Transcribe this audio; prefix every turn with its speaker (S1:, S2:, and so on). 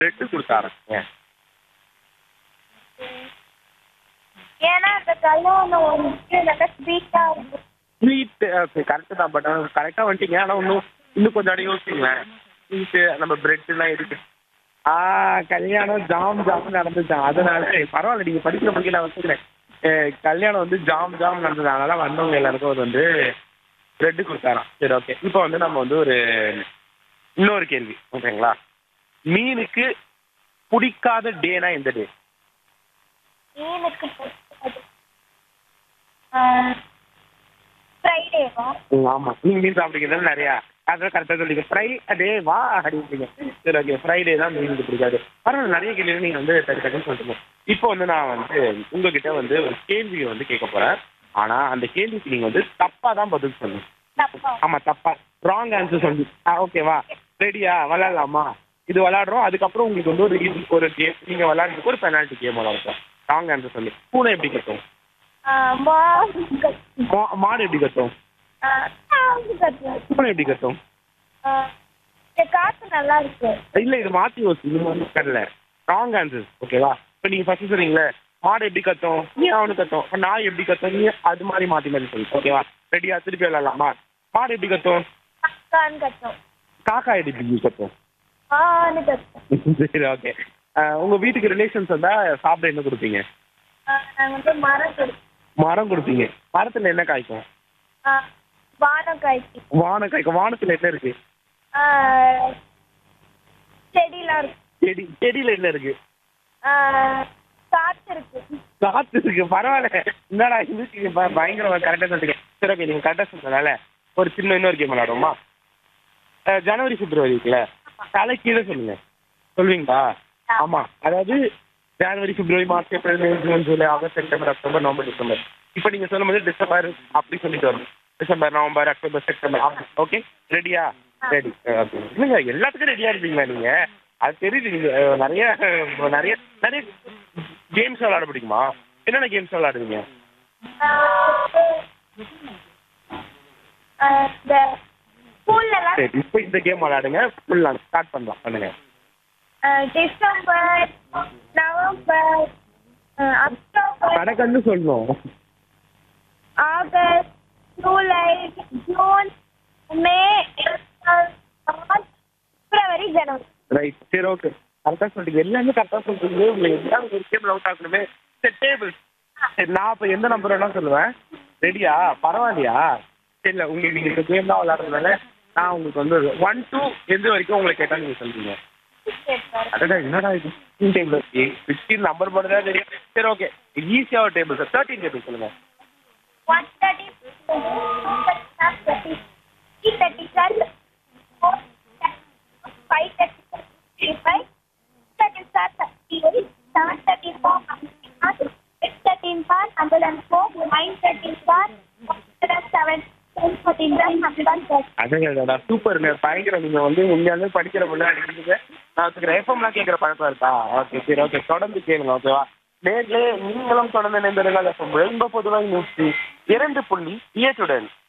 S1: bread கொடுக்க ஆரம்பிங்க
S2: ஏன்னா அந்த கல்யாணம் வந்துட்டு நல்லா ஸ்வீட்டா இருக்கும்
S1: ஸ்வீட் ஓகே கரெக்டு தான் பட் கரெக்டாக வந்துட்டீங்க ஆனால் இன்னும் இன்னும் கொஞ்சம் அடி யோசிச்சிங்களேன் ஸ்வீட்டு நம்ம பிரெட்லாம் இருக்கு ஆ கல்யாணம் ஜாம் ஜாம் நடந்துச்சான் அதனால சரி, பரவாயில்ல நீங்கள் படிக்கிற படிக்க நான் வச்சுக்கிறேன் கல்யாணம் வந்து ஜாம் ஜாம் நடந்தது அதனால வந்தவங்க எல்லாருக்கும் அது வந்து பிரெட்டு கொடுத்தாராம் சரி ஓகே இப்போ வந்து நம்ம வந்து ஒரு இன்னொரு கேள்வி ஓகேங்களா மீனுக்கு பிடிக்காத டேனா எந்த டே
S2: மீனுக்கு பிடிச்சது ஃப்ரைடேவா
S1: ஆமாம் நீங்கள் மீன் சாப்பிடுங்கிறது நிறையா அதான் கரெக்டாக சொல்லிங்க ஃப்ரை டே வா அப்படின்றீங்க சரி ஓகே ஃப்ரைடே தான் மீனுக்கு பிடிக்காது பரவாயில்ல நிறைய கேள்வி நீங்கள் வந்து டக்கு டக்குன்னு சொல்லிட்டு இப்போ வந்து நான் வந்து உங்ககிட்ட வந்து ஒரு கேள்வியை வந்து கேட்க போகிறேன் ஆனால் அந்த கேள்விக்கு நீங்கள் வந்து தப்பாக தான் பதில் சொல்லணும்
S2: தப்பா
S1: ஆமாம் தப்பா ராங் ஆன்சர் சொல்லி ஆ ஓகேவா ரெடியா விளாட்லாமா இது விளாடுறோம் அதுக்கப்புறம் உங்களுக்கு வந்து ஒரு இது ஒரு கேம் நீங்கள் விளாட்றதுக்கு ஒரு பெனால்ட்டி கேம் விளாடுறோம் ராங் ஆன்சர் சொல்லி பூனை எப்படி கட்டும் மா- மாடு எப்படி கட்டும் பூனை எப்படி கட்டும்
S2: காசு நல்லா இருக்கு
S1: இல்ல இது மாத்தி யோசி இது மாதிரி கடல ராங் ஆன்சர் ஓகேவா இப்போ நீங்க ஃபர்ஸ்ட் சொன்னீங்களே மாடு எப்படி கத்தும் நீ அவனு கத்தும் இப்ப நாய் எப்படி கத்தும் நீ அது மாதிரி மாத்தி மாத்தி சொல்லு ஓகேவா ரெடியா திருப்பி விளாடலாமா மாடு எப்படி கத்தும்
S2: கான்னு கட்டும்
S1: காக்கா எப்படி கத்தும்
S2: ஆன்னு கட்டும்
S1: சரி ஓகே உங்க வீட்டுக்கு ரிலேஷன்ஸ் வந்தா சாப்பிட என்ன கொடுப்பீங்க
S2: நாங்கள் வந்து மரம் கொடுப்போம்
S1: மரம் கொடுப்பீங்க மரத்துல என்ன காய்க்கும்
S2: வானம் காய்ச்சி
S1: வானம் காய்க்கும் வானத்துல என்ன இருக்கு
S2: செடியெலாம் இருக்கு
S1: செடி செடியில என்ன இருக்கு
S2: காற்று இருக்கு
S1: காத்து இருக்கு பரவாயில்ல என்னடா இது ப- பயங்கரமா கரெக்டா சொல்றீங்க சரி ஓகே நீங்க கரெக்டா சொன்னதால ஒரு சின்ன இன்னொரு கேம் விளாடுவோமா அஹ் ஜனவரி பிப்ரவரி இருக்குல்ல தலை கீழே சொல்லுங்க சொல்லுவீங்களா ஆமா அதாவது ஜனவரி பிப்ரவரி மார்ச் ஏப்ரல் மே ஜூன் ஜூலை August September October November December இப்போ நீங்க சொல்லும்போது டிசம்பர் அப்படி சொல்லிட்டு வரணும் December November October September okay ரெடியா ரெடி ஓகே இல்லைங்க எல்லாத்துக்கும் ரெடியா இருப்பீங்களா நீங்க அது தெரியுது நீங்க அஹ், நிறைய அஹ், நிறைய நிறைய கேம்ஸ் விளாட பிடிக்குமா என்னென்ன கேம்ஸ் விளாடுவீங்க
S2: இந்த ஸ்கூல்லலாம்
S1: சரி இப்போ இந்த கேம் விளாடுங்க ஃபுல்லாக ஸ்டார்ட் பண்ணலாம் பண்ணுங்க
S2: டிசம்பர் நவம்பர் அக்டோபர்
S1: கணக்கன்னு சொல்லணும்
S2: ஆகஸ்ட் ஜூலை ஜூன் மே மார்ச் பிப்ரவரி ஜனவரி
S1: ரைட் சரி ஓகே கரெக்டாக சொல்லிட்டீங்க எல்லாமே கரெக்டாக சொல்லிட்டீங்க உங்களுக்கு எதாவது ஒரு கேம் அவுட் ஆகணுமே சரி டேபிள் சரி நான் இப்போ எந்த நம்பர் வேணா சொல்லுவேன் ரெடியா பரவாயில்லையா சரி இல்லை உங்களுக்கு நீங்கள் இந்த கேம் தான் விளாட்றதுனால நான் உங்களுக்கு வந்து ஒன் டூ எந்த வரைக்கும் உங்களை கேட்டால் நீங்கள் சொல்லுவீங்க அடடா என்னடா இது ஃபிஃப்டீன் டேபிள் ஃபிஃப்டீன் நம்பர் மட்டும் தான் தெரியும் சரி ஓகே ஈஸியாக ஒரு டேபிள் சார் தேர்ட்டின் டேபிள் சொல்லுங்கள்
S2: one thirty thirty three thirty sir four five thirty five thirty sir thirty eight seven thirty four six thirteen four hundred and four nine thirteen four hundred and seven ten fourteen four hundred and thirty
S1: அதுங்கடா சூப்பருங்க பயங்கரம் நீங்கள் வந்து உண்மையாலுமே படிக்கிற பிள்ளை அடிக்கிறீங்க நான் வச்சுக்கிறேன் எஃப்எம்லாம் கேட்குற பழக்கம் இருக்கா ஓகே சரி ஓகே தொடர்ந்து கேளுங்க ஓகேவா நேர்களே நீங்களும் தொடர்ந்து நினைந்திருங்கள் எஃப்எம் ரொம்ப பொதுவாக நூற்றி இரண்டு புள்ளி ஏற்றுடன்